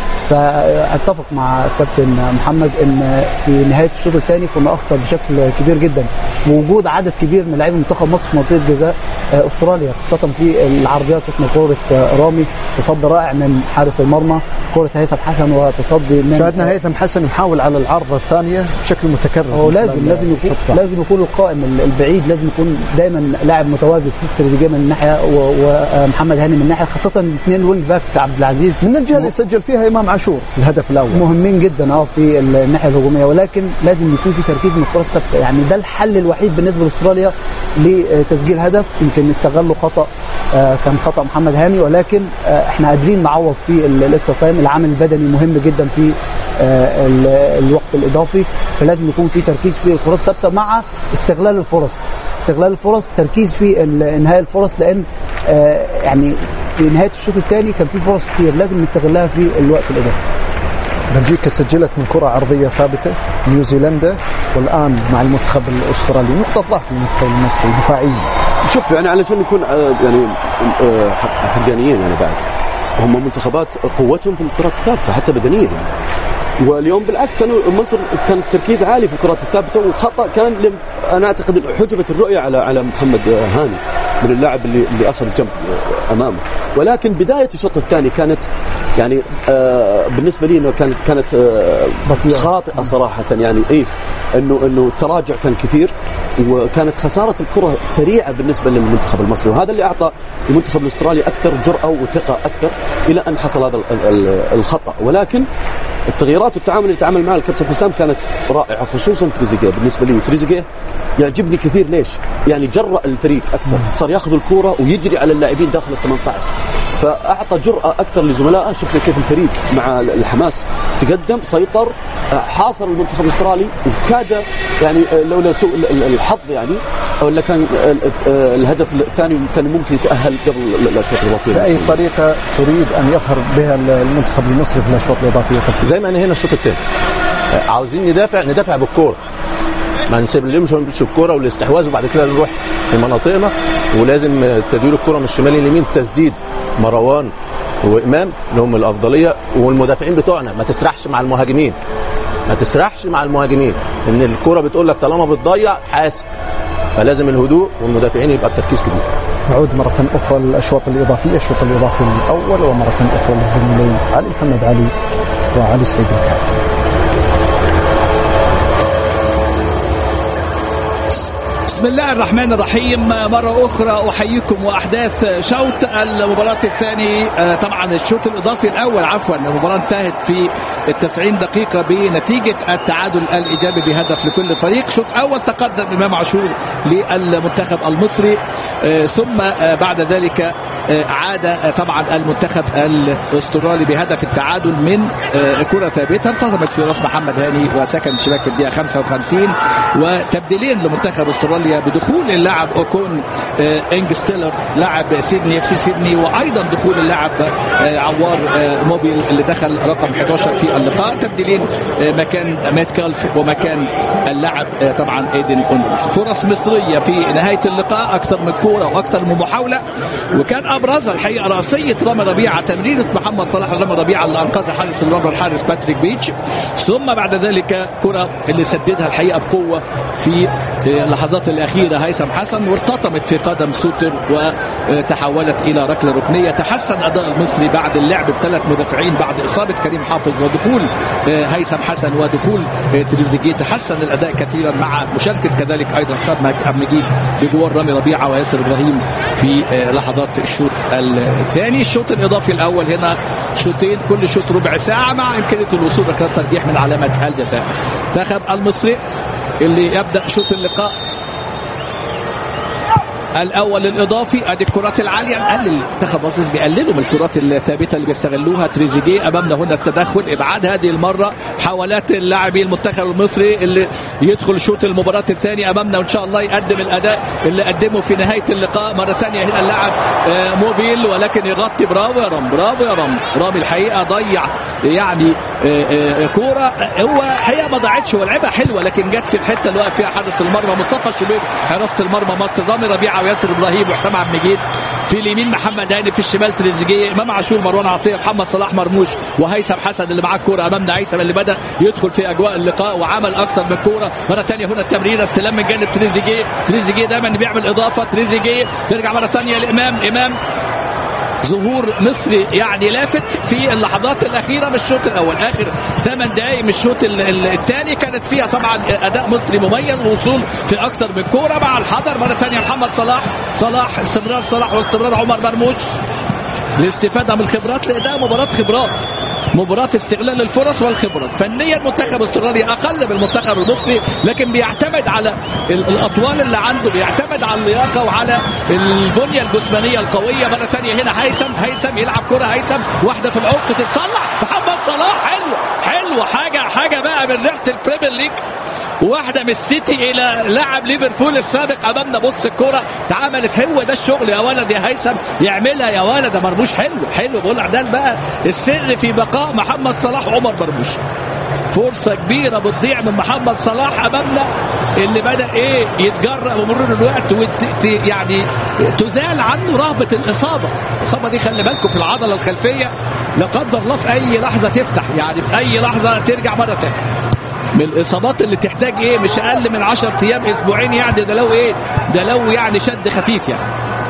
فاتفق مع الكابتن محمد ان في نهايه الشوط الثاني كنا اخطر بشكل كبير جدا ووجود عدد كبير من لاعبي منتخب مصر في منطقه جزاء آه، استراليا خاصه في العرضيات شفنا كوره آه، رامي تصدي رائع من حارس المرمى كوره هيثم حسن وتصدي من شاهدنا هيثم حسن يحاول على العارضه الثانيه بشكل متكرر هو من لازم خلال لازم يكون الشوط الثاني. لازم يكون القائم ال- البعيد لازم يكون دايما لاعب متواجد شوف تريزيجيه من ناحيه و- ومحمد هاني من ناحيه خاصه اثنين وينج باك عبد العزيز من الجهه اللي سجل فيها امام عاشور الهدف الاول مهمين جدا اه في الناحيه الهجوميه ولكن لازم يكون في تركيز من الكرات الثابته يعني ده الحل الوحيد بالنسبه لاستراليا لتسجيل هدف يمكن استغلوا خطا آه، كان خطا محمد هاني ولكن آه، احنا قادرين نعوض في ال- الاكسترا تايم العامل البدني مهم جدا في آه، ال- الوقت الاضافي فلازم يكون في تركيز في الكرات الثابته مع استغلال الفرص استغلال الفرص تركيز في ال- انهاء الفرص لان آه، يعني في نهايه الشوط الثاني كان في فرص كتير لازم نستغلها في الوقت الاضافي بلجيكا سجلت من كره عرضيه ثابته نيوزيلندا والان مع المنتخب الاسترالي نقطه ضعف المنتخب المصري دفاعيا شوف يعني علشان نكون آه، يعني آه، حق- حقانيين يعني بعد هم منتخبات قوتهم في الكرات الثابته حتى بدنيا يعني واليوم بالعكس كانوا مصر كان التركيز عالي في الكرات الثابته وخطا كان لم انا اعتقد حجبت الرؤيه على على محمد هاني من اللاعب اللي اللي اخذ جنب امامه ولكن بدايه الشوط الثاني كانت يعني آه بالنسبه لي انه كانت كانت آه بطيئة. خاطئه صراحه يعني ايه انه انه التراجع كان كثير وكانت خساره الكره سريعه بالنسبه للمنتخب المصري وهذا اللي اعطى المنتخب الاسترالي اكثر جراه وثقه اكثر الى ان حصل هذا ال- ال- الخطا ولكن التغييرات والتعامل اللي تعامل معه الكابتن حسام كانت رائعه خصوصا تريزيجيه بالنسبه لي وتريزيجيه يعجبني كثير ليش؟ يعني جرأ الفريق اكثر صار ياخذ الكوره ويجري على اللاعبين داخل ال 18 فاعطى جرأه اكثر لزملائه شفنا كيف الفريق مع الحماس تقدم سيطر آه، حاصر المنتخب الاسترالي وكاد يعني آه، لولا سوء ال- ال- الحظ يعني ولا كان آه، آه، الهدف الثاني كان ممكن يتاهل قبل ال- الاشواط الاضافيه باي طريقه تريد ان يظهر بها المنتخب المصري في الاشواط الاضافيه كابتن زي ما نهينا الشوط الثاني عاوزين ندافع ندافع بالكوره ما نسيبلهمش ونمشي الكوره والاستحواذ وبعد كده نروح في مناطقنا ولازم تدوير الكوره من الشمال لليمين تسديد مروان وامام لهم الافضليه والمدافعين بتوعنا ما تسرحش مع المهاجمين ما تسرحش مع المهاجمين ان الكوره بتقول لك طالما بتضيع حاسب فلازم الهدوء والمدافعين يبقى التركيز كبير نعود مرة أخرى للأشواط الإضافية الشوط الإضافي الأول ومرة أخرى للزميلين علي محمد علي وعلي سعيد الكعبي بسم الله الرحمن الرحيم مرة أخرى أحييكم وأحداث شوط المباراة الثاني آه، طبعا الشوط الإضافي الأول عفوا المباراة انتهت في التسعين دقيقة بنتيجة التعادل الإيجابي بهدف لكل فريق شوط أول تقدم إمام عاشور للمنتخب المصري آه، ثم آه، بعد ذلك آه، عاد آه، طبعا المنتخب الاسترالي بهدف التعادل من آه، كرة ثابتة ارتطمت في راس محمد هاني وسكن الشباك في الدقيقة 55 وتبديلين لمنتخب استراليا بدخول اللاعب اوكون آه، انج ستيلر لاعب سيدني اف سي سيدني وايضا دخول اللاعب آه، عوار آه، موبيل اللي دخل رقم 11 في اللقاء تبديلين آه، مكان مات كالف ومكان اللاعب آه، طبعا ايدن اونيل فرص مصريه في نهايه اللقاء اكثر من كوره واكثر من محاوله وكان ابرزها الحقيقه راسيه رامي ربيعه تمريره محمد صلاح رامي ربيعه اللي انقذها حارس المرمى الحارس باتريك بيتش ثم بعد ذلك كره اللي سددها الحقيقه بقوه في آه، لحظات الاخيره هيثم حسن وارتطمت في قدم سوتر وتحولت الى ركله ركنيه تحسن اداء المصري بعد اللعب بثلاث مدافعين بعد اصابه كريم حافظ ودخول آه، هيثم حسن ودخول آه، تريزيجيه تحسن الاداء كثيرا مع مشاركه كذلك ايضا حسام عبد المجيد بجوار رامي ربيعه وياسر ابراهيم في آه، لحظات الشوط الثاني الشوط الاضافي الاول هنا شوطين كل شوط ربع ساعه مع امكانيه الوصول ركلات ترجيح من علامه الجزاء منتخب المصري اللي يبدا شوط اللقاء الاول الاضافي ادي الكرات العاليه نقلل منتخب مصر بيقللوا من الكرات الثابته اللي بيستغلوها تريزيجيه امامنا هنا التدخل ابعاد هذه المره حاولات اللاعبي المنتخب المصري اللي يدخل شوط المباراه الثاني امامنا وان شاء الله يقدم الاداء اللي قدمه في نهايه اللقاء مره ثانيه هنا اللاعب آه، موبيل ولكن يغطي برافو يا رام برافو يا رام رامي الحقيقه ضيع يعني آه، آه، كوره هو حقيقه ما ضاعتش هو لعبها حلوه لكن جت في الحته اللي واقف فيها حارس المرمى مصطفى شوبير حراسه المرمى مصر رامي ربيعه وياسر ابراهيم وحسام عبد المجيد في اليمين محمد هاني في الشمال تريزيجيه امام عاشور مروان عطيه محمد صلاح مرموش وهيثم حسن اللي معاه الكوره امامنا هيثم اللي بدا يدخل في اجواء اللقاء وعمل اكثر من كوره مره ثانيه هنا التمريره استلام من جانب تريزيجيه تريزيجيه دايما بيعمل اضافه تريزيجيه ترجع مره ثانيه لامام امام ظهور مصري يعني لافت في اللحظات الاخيره من الشوط الاول اخر 8 دقائق من الشوط الثاني كانت فيها طبعا اداء مصري مميز ووصول في اكثر من كوره مع الحضر مره ثانيه محمد صلاح صلاح استمرار صلاح واستمرار عمر مرموش الاستفاده من الخبرات لان ده مباراه خبرات مباراة استغلال الفرص والخبرات فنيا منتخب استراليا أقل من المنتخب المصري لكن بيعتمد على ال- الأطوال اللي عنده بيعتمد على اللياقة وعلى البنية الجسمانية القوية مرة ثانية هنا هيثم هيثم يلعب كرة هيثم واحدة في العمق تتصلح محمد صلاح حلوة حلوة حاجة حاجة بقى من ريحة البريمير ليج واحده من السيتي الى لاعب ليفربول السابق امامنا بص الكوره اتعملت هو ده الشغل يا ولد يا هيثم يعملها يا ولد يا مرموش حلو حلو بقول لك ده بقى السر في بقاء محمد صلاح وعمر مرموش فرصة كبيرة بتضيع من محمد صلاح أمامنا اللي بدأ إيه يتجرأ بمرور الوقت وت... ت- يعني تزال عنه رهبة الإصابة الإصابة دي خلي بالكم في العضلة الخلفية لا قدر الله في أي لحظة تفتح يعني في أي لحظة ترجع مرة تانية من الاصابات اللي تحتاج ايه مش اقل من 10 ايام اسبوعين يعني ده لو ايه ده لو يعني شد خفيف يعني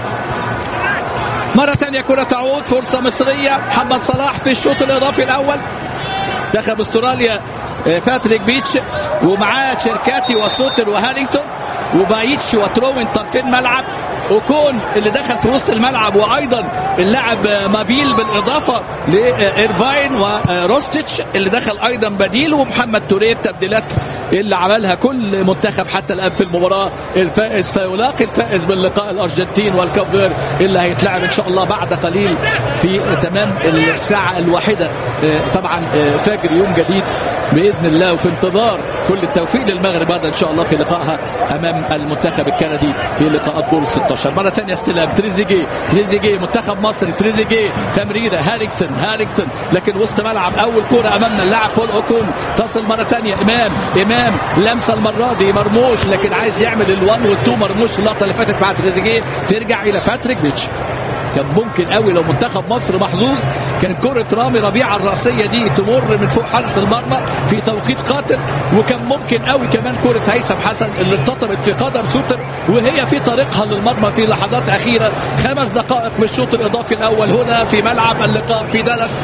مرة تانية كرة تعود فرصة مصرية محمد صلاح في الشوط الإضافي الأول منتخب استراليا آه، باتريك بيتش ومعاه تشيركاتي وسوتر وهارينغتون وبايتش وتروين طرفين ملعب وكون اللي دخل في وسط الملعب وايضا اللاعب آه، مابيل بالاضافه لايرفاين وروستيتش اللي دخل ايضا بديل ومحمد توريه التبديلات اللي عملها كل منتخب حتى الان في المباراه الفائز سيلاقي الفائز من لقاء الارجنتين والكافير اللي هيتلعب ان شاء الله بعد قليل في تمام الساعه الواحده آه، طبعا آه، فجر يوم جديد باذن الله وفي انتظار كل التوفيق للمغرب هذا ان شاء الله في لقائها امام المنتخب الكندي في لقاءات دور 16 مره ثانيه استلام تريزيجيه تريزيجيه منتخب مصر تريزيجيه تمريره هارينغتون هارينغتون لكن وسط ملعب اول كره امامنا اللاعب بول اوكون تصل مره ثانيه امام امام لمسه المره دي مرموش لكن عايز يعمل الوان والتو مرموش اللقطه اللي فاتت مع تريزيجيه ترجع الى باتريك بيتش كان ممكن قوي لو منتخب مصر محظوظ كان كرة رامي ربيعة الرأسية دي تمر من فوق حارس المرمى في توقيت قاتل وكان ممكن قوي كمان كرة هيثم حسن اللي ارتطمت في قدم سوتر وهي في طريقها للمرمى في لحظات أخيرة خمس دقائق من الشوط الإضافي الأول هنا في ملعب اللقاء في دالاس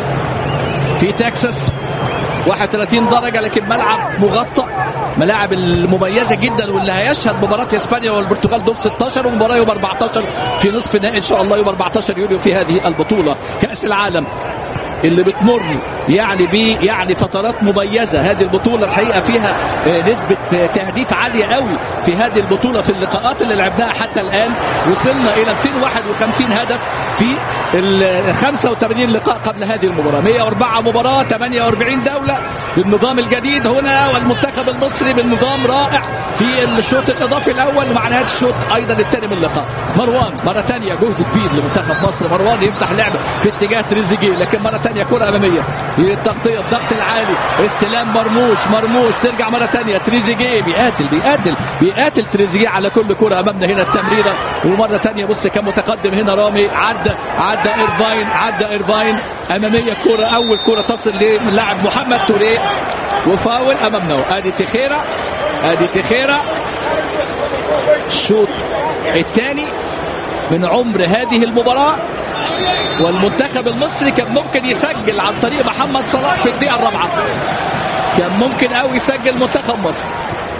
في تكساس 31 درجة لكن ملعب مغطى ملاعب المميزة جدا واللي هيشهد مباراة اسبانيا والبرتغال دور 16 ومباراة يوم 14 في نصف نهائي ان شاء الله يوم 14 يوليو في هذه البطولة كأس العالم اللي بتمر يعني ب يعني فترات مميزه هذه البطوله الحقيقه فيها آه، نسبه آه، تهديف عاليه قوي في هذه البطوله في اللقاءات اللي لعبناها حتى الان وصلنا الى 251 هدف في ال 85 لقاء قبل هذه المباراه 104 مباراه 48 دوله بالنظام الجديد هنا والمنتخب المصري بالنظام رائع في الشوط الاضافي الاول ومع نهايه الشوط ايضا الثاني من اللقاء مروان مره ثانيه جهد كبير لمنتخب مصر مروان يفتح لعب في اتجاه تريزيجيه لكن مره ثانيه كره اماميه التغطيه الضغط العالي استلام مرموش مرموش ترجع مره ثانيه تريزيجيه بيقاتل بيقاتل بيقاتل تريزيجيه على كل كره امامنا هنا التمريره ومره ثانيه بص كان متقدم هنا رامي عدى عدى ايرفاين عدى ايرفاين اماميه الكره اول كره تصل للاعب محمد توريه وفاول امامنا ادي تخيرا ادي تخيرا الشوط الثاني من عمر هذه المباراة والمنتخب المصري كان ممكن يسجل عن طريق محمد صلاح في الدقيقة الرابعة كان ممكن قوي يسجل منتخب مصر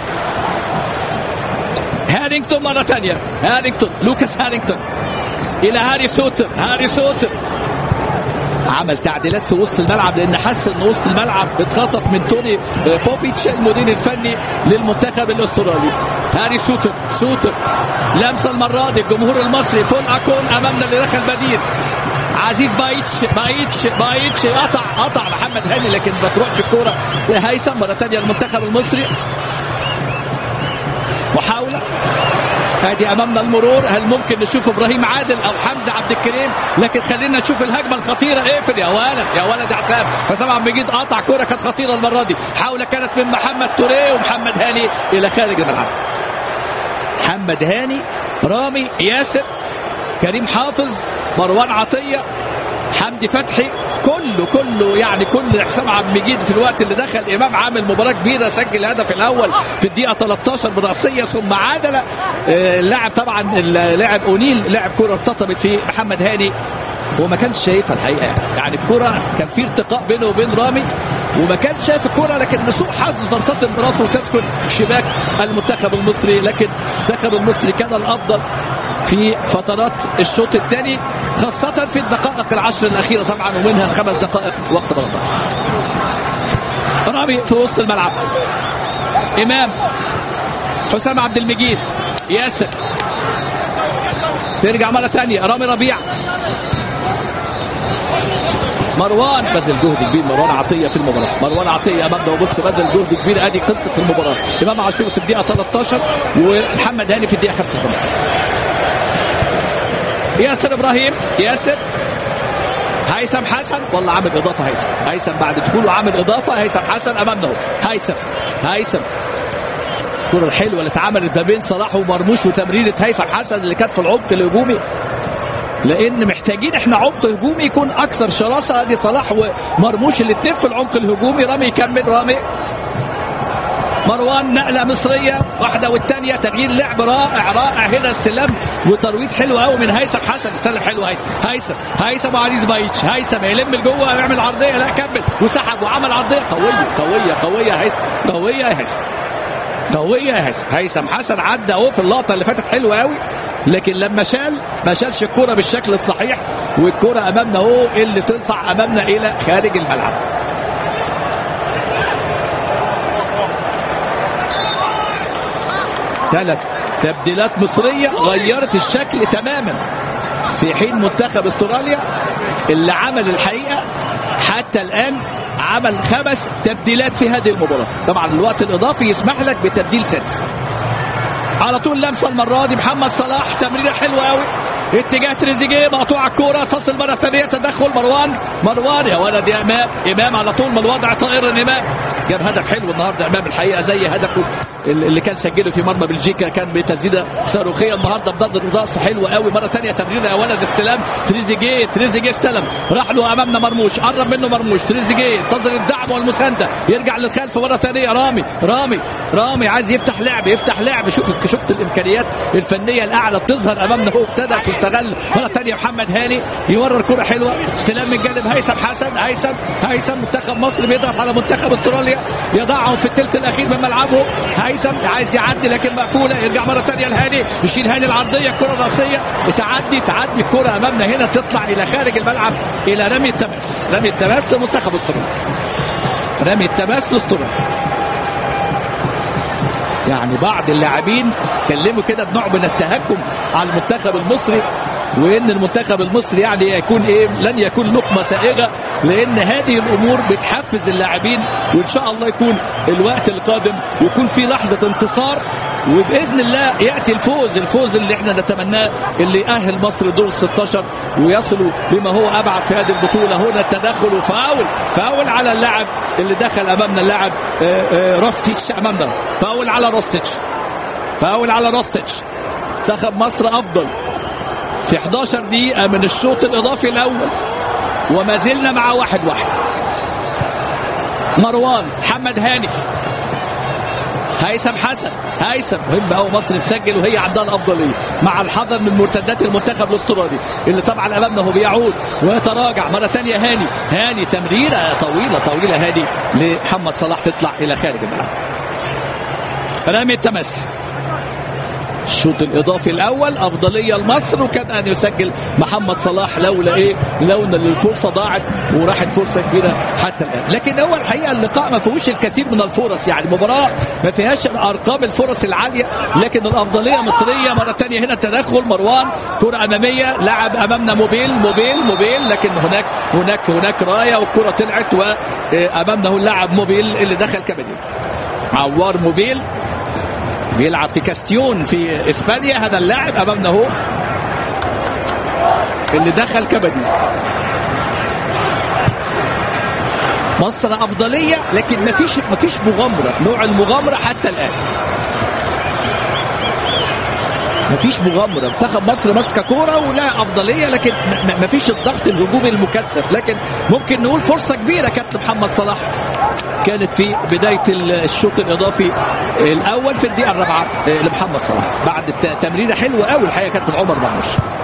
هارينغتون مرة ثانية هارينغتون لوكاس هارينغتون إلى هاري سوتر هاري سوتر عمل تعديلات في وسط الملعب لان حس ان وسط الملعب اتخطف من توني بوبيتش المدير الفني للمنتخب الاسترالي هاري سوتر سوتر لمسه المره دي الجمهور المصري بول اكون امامنا اللي دخل بديل عزيز بايتش بايتش بايتش قطع قطع محمد هاني لكن ما تروحش الكوره لهيثم مره ثانيه المنتخب المصري محاوله ادي امامنا المرور هل ممكن نشوف ابراهيم عادل او حمزه عبد الكريم لكن خلينا نشوف الهجمه الخطيره اقفل يا ولد يا ولد يا حسام حسام عبد المجيد قطع كوره كانت خطيره المره دي حاوله كانت من محمد توريه ومحمد هاني الى خارج الملعب محمد هاني رامي ياسر كريم حافظ مروان عطيه حمدي فتحي كله كله يعني كل حسام عبد المجيد في الوقت اللي دخل امام عامل مباراه كبيره سجل الهدف الاول في الدقيقه 13 براسيه ثم عدل آه، اللاعب طبعا اللاعب اونيل لاعب كره ارتطمت في محمد هاني هو ما كانش شايفها الحقيقه يعني يعني الكره كان في ارتقاء بينه وبين رامي وما كانش شايف الكره لكن لسوء حظ ترتطم براسه وتسكن شباك المنتخب المصري لكن المنتخب المصري كان الافضل في فترات الشوط الثاني خاصة في الدقائق العشر الأخيرة طبعا ومنها الخمس دقائق وقت بلطة رامي في وسط الملعب إمام حسام عبد المجيد ياسر ترجع مرة ثانية رامي ربيع مروان بذل جهد كبير مروان عطيه في المباراه مروان عطيه امامنا وبص بذل جهد كبير ادي قصه المباراه امام عاشور في الدقيقه 13 ومحمد هاني في الدقيقه 55 ياسر ابراهيم ياسر هيثم حسن والله عامل اضافه هيثم هيثم بعد دخوله عامل اضافه هيثم حسن امامنا اهو هيثم هيثم الكره الحلوه اللي اتعملت ما بين صلاح ومرموش وتمريره هيثم حسن اللي كانت في العمق الهجومي لان محتاجين احنا عمق هجومي يكون اكثر شراسه ادي صلاح ومرموش الاثنين في العمق الهجومي رامي يكمل رامي مروان نقله مصريه واحده والثانيه تغيير لعب رائع رائع هنا استلام وترويض حلو قوي من هيثم حسن استلم حلو هيثم هيثم هيثم وعزيز بايتش هيثم يلم لجوه ويعمل عرضيه لا كمل وسحب وعمل عرضيه قويه قويه قويه هيثم قويه يا هيثم قوية يا هيثم هيثم حسن عدى اهو في اللقطة اللي فاتت حلوة قوي لكن لما شال ما شالش الكرة بالشكل الصحيح والكرة أمامنا اهو اللي تطلع أمامنا إلى خارج الملعب ثلاث تبديلات مصرية غيرت الشكل تماما في حين منتخب استراليا اللي عمل الحقيقة حتى الآن عمل خمس تبديلات في هذه المباراة طبعا الوقت الإضافي يسمح لك بتبديل سادس على طول لمسه المره دي محمد صلاح تمريره حلوه قوي اتجاه تريزيجيه مقطوع الكوره تصل مره ثانيه تدخل مروان مروان يا ولد يا امام امام على طول من الوضع طائر امام جاب هدف حلو النهارده امام الحقيقه زي هدفه اللي كان سجله في مرمى بلجيكا كان بتسديده صاروخيه النهارده بضربه رأس حلوه قوي مره ثانيه تمريره يا ولد استلام تريزيجيه تريزيجيه استلم راح له امامنا مرموش قرب منه مرموش تريزيجيه انتظر الدعم والمسانده يرجع للخلف مره ثانيه رامي رامي رامي عايز يفتح لعب يفتح لعب شوف شفت الامكانيات الفنيه الاعلى بتظهر امامنا هو ابتدى تستغل مره ثانيه محمد هاني يورر كره حلوه استلام من جانب هيثم حسن هيثم هيثم منتخب مصر بيضغط على منتخب استراليا يضعهم في الثلث الاخير من ملعبه هيثم عايز يعدي لكن مقفوله يرجع مره ثانيه لهاني يشيل هاني العرضيه الكره الراسيه تعدي تعدي الكره امامنا هنا تطلع الى خارج الملعب الى رمي التماس رمي التماس لمنتخب استراليا رمي التماس لاستراليا يعني بعض اللاعبين كلموا كده بنوع من التهكم على المنتخب المصري وان المنتخب المصري يعني يكون ايه لن يكون لقمه سائغه لان هذه الامور بتحفز اللاعبين وان شاء الله يكون الوقت القادم يكون في لحظه انتصار وباذن الله ياتي الفوز الفوز اللي احنا نتمناه اللي يأهل مصر دور 16 ويصلوا لما هو ابعد في هذه البطوله هنا التدخل وفاول فاول على اللاعب اللي دخل امامنا اللاعب آه، آه، روستيتش امامنا فاول على روستيتش فاول على روستيتش منتخب مصر افضل في 11 دقيقة من الشوط الإضافي الأول وما زلنا مع واحد واحد مروان محمد هاني هيثم حسن هيثم مهم قوي مصر تسجل وهي عندها الافضليه مع الحذر من مرتدات المنتخب الاسترالي اللي طبعا امامنا هو بيعود ويتراجع مره ثانيه هاني هاني تمريره طويله طويله هاني لمحمد صلاح تطلع الى خارج الملعب رامي التمس الشوط الاضافي الاول افضليه لمصر وكان ان يسجل محمد صلاح لولا ايه لولا الفرصه ضاعت وراحت فرصه كبيره حتى الان لكن هو الحقيقه اللقاء ما فيهوش الكثير من الفرص يعني المباراه ما فيهاش ارقام الفرص العاليه لكن الافضليه مصريه مره ثانيه هنا تدخل مروان كره اماميه لعب امامنا موبيل موبيل موبيل لكن هناك هناك هناك رايه والكره طلعت وامامنا هو اللاعب موبيل اللي دخل كبديل عوار موبيل بيلعب في كاستيون في اسبانيا هذا اللاعب امامنا هو اللي دخل كبدي مصر افضليه لكن ما فيش ما فيش مغامره نوع المغامره حتى الان ما فيش مغامره منتخب مصر ماسكه كوره ولا افضليه لكن ما فيش الضغط الهجومي المكثف لكن ممكن نقول فرصه كبيره كانت لمحمد صلاح كانت في بدايه الشوط الاضافي الاول في الدقيقه الرابعه لمحمد صلاح بعد تمريره حلوه قوي الحقيقه كانت من عمر مرموش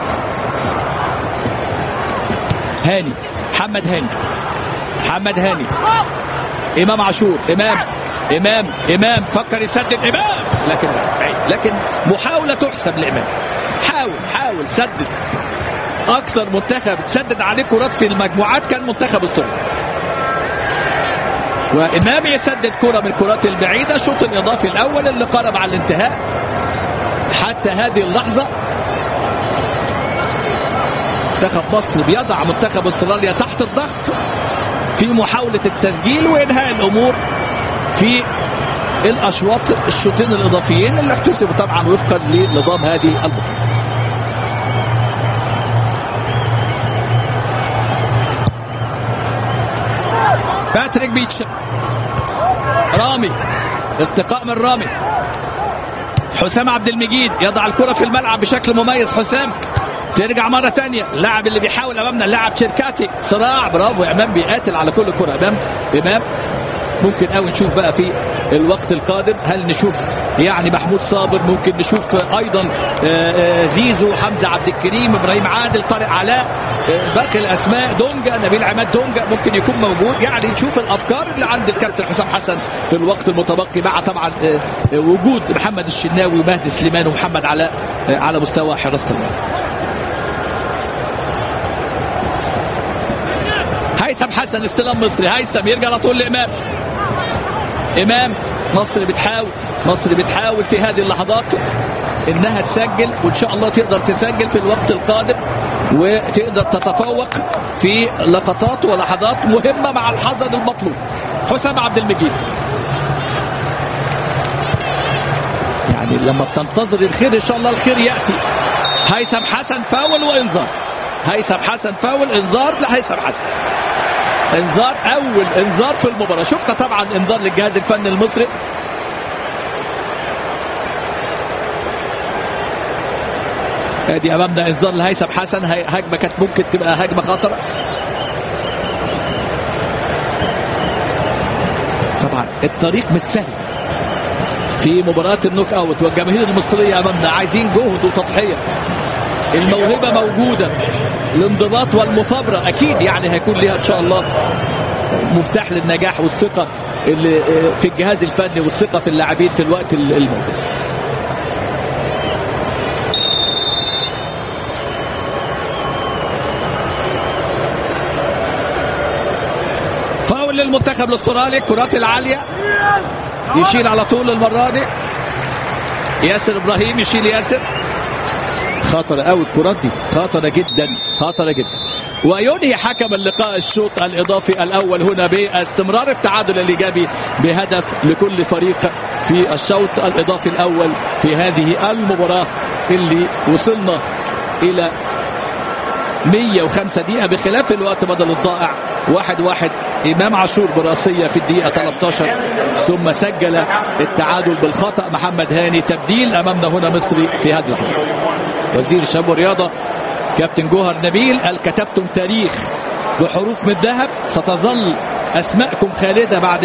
هاني محمد هاني محمد هاني امام عاشور امام امام امام فكر يسدد امام لكن بعيد لكن محاوله تحسب لامام حاول حاول سدد اكثر منتخب سدد عليه كرات في المجموعات كان منتخب استراليا وامام يسدد كره من الكرات البعيده الشوط الاضافي الاول اللي قرب على الانتهاء حتى هذه اللحظه منتخب مصر بيضع منتخب استراليا تحت الضغط في محاوله التسجيل وانهاء الامور في الاشواط الشوطين الاضافيين اللي احتسبوا طبعا وفقا لنظام هذه البطوله باتريك بيتشر رامي التقاء من رامي حسام عبد المجيد يضع الكرة في الملعب بشكل مميز حسام ترجع مرة تانية اللاعب اللي بيحاول أمامنا اللاعب شركاتي صراع برافو إمام بيقاتل على كل كرة إمام إمام ممكن قوي نشوف بقى في الوقت القادم هل نشوف يعني محمود صابر ممكن نشوف ايضا زيزو حمزه عبد الكريم ابراهيم عادل طارق علاء باقي الاسماء دونجا نبيل عماد دونجا ممكن يكون موجود يعني نشوف الافكار اللي عند الكابتن حسام حسن في الوقت المتبقي مع طبعا وجود محمد الشناوي ومهدي سليمان ومحمد علاء على مستوى حراسه المرمى هيثم حسن استلام مصري هيثم يرجع على طول لامام امام مصر بتحاول مصر بتحاول في هذه اللحظات انها تسجل وان شاء الله تقدر تسجل في الوقت القادم وتقدر تتفوق في لقطات ولحظات مهمه مع الحذر المطلوب حسام عبد المجيد يعني لما بتنتظر الخير ان شاء الله الخير ياتي هيثم حسن فاول وانذار هيثم حسن فاول انذار لهيثم حسن انذار اول انذار في المباراه شفت طبعا انذار للجهاز الفني المصري ادي امامنا انذار لهيثم حسن هجمه كانت ممكن تبقى هجمه خطره طبعا الطريق مش سهل في مباراه النوك اوت والجماهير المصريه امامنا عايزين جهد وتضحيه الموهبه موجوده الانضباط والمثابره اكيد يعني هيكون ليها ان شاء الله مفتاح للنجاح والثقه اللي في الجهاز الفني والثقه في اللاعبين في الوقت الموجود فاول للمنتخب الاسترالي الكرات العاليه يشيل على طول المره دي ياسر ابراهيم يشيل ياسر خطرة قوي الكرات دي خطرة جدا خطرة جدا وينهي حكم اللقاء الشوط الإضافي الأول هنا باستمرار التعادل الإيجابي بهدف لكل فريق في الشوط الإضافي الأول في هذه المباراة اللي وصلنا إلى 105 دقيقة بخلاف الوقت بدل الضائع واحد واحد إمام عاشور براسية في الدقيقة 13 ثم سجل التعادل بالخطأ محمد هاني تبديل أمامنا هنا مصري في هذه اللحظة وزير الشباب والرياضة كابتن جوهر نبيل قال كتبتم تاريخ بحروف من ذهب ستظل أسماءكم خالدة بعد